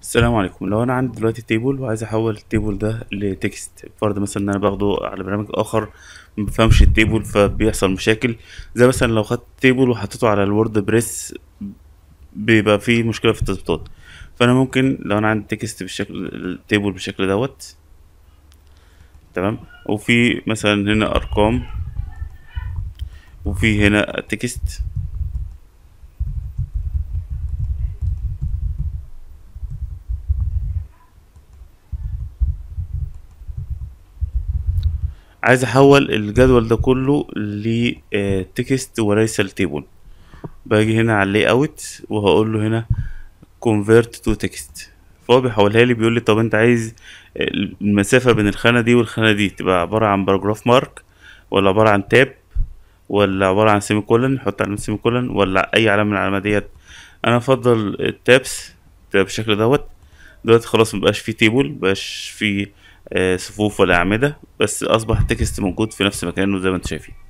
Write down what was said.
السلام عليكم لو انا عندي دلوقتي تيبل وعايز احول التيبل ده لتكست فرض مثلا ان انا باخده على برنامج اخر ما بفهمش التيبل فبيحصل مشاكل زي مثلا لو خدت تيبل وحطيته على الوورد بريس بيبقى فيه مشكله في التظبيطات فانا ممكن لو انا عندي تكست بالشكل التيبل بالشكل دوت تمام وفي مثلا هنا ارقام وفي هنا تكست عايز احول الجدول ده كله لتكست وليس لتيبل باجي هنا على اللاي اوت وهقول له هنا convert to text فهو بيحولها لي بيقول لي طب انت عايز المسافة بين الخانة دي والخانة دي تبقى عبارة عن باراجراف مارك ولا عبارة عن تاب ولا عبارة عن سيمي كولن حط علامة سيمي كولن ولا أي علامة من العلامات ديت أنا أفضل التابس تبقى بالشكل دوت دلوقتي خلاص مبقاش فيه تيبل مبقاش فيه آه، صفوف ولا أعمدة بس أصبح التكست موجود في نفس مكانه زي ما انتوا شايفين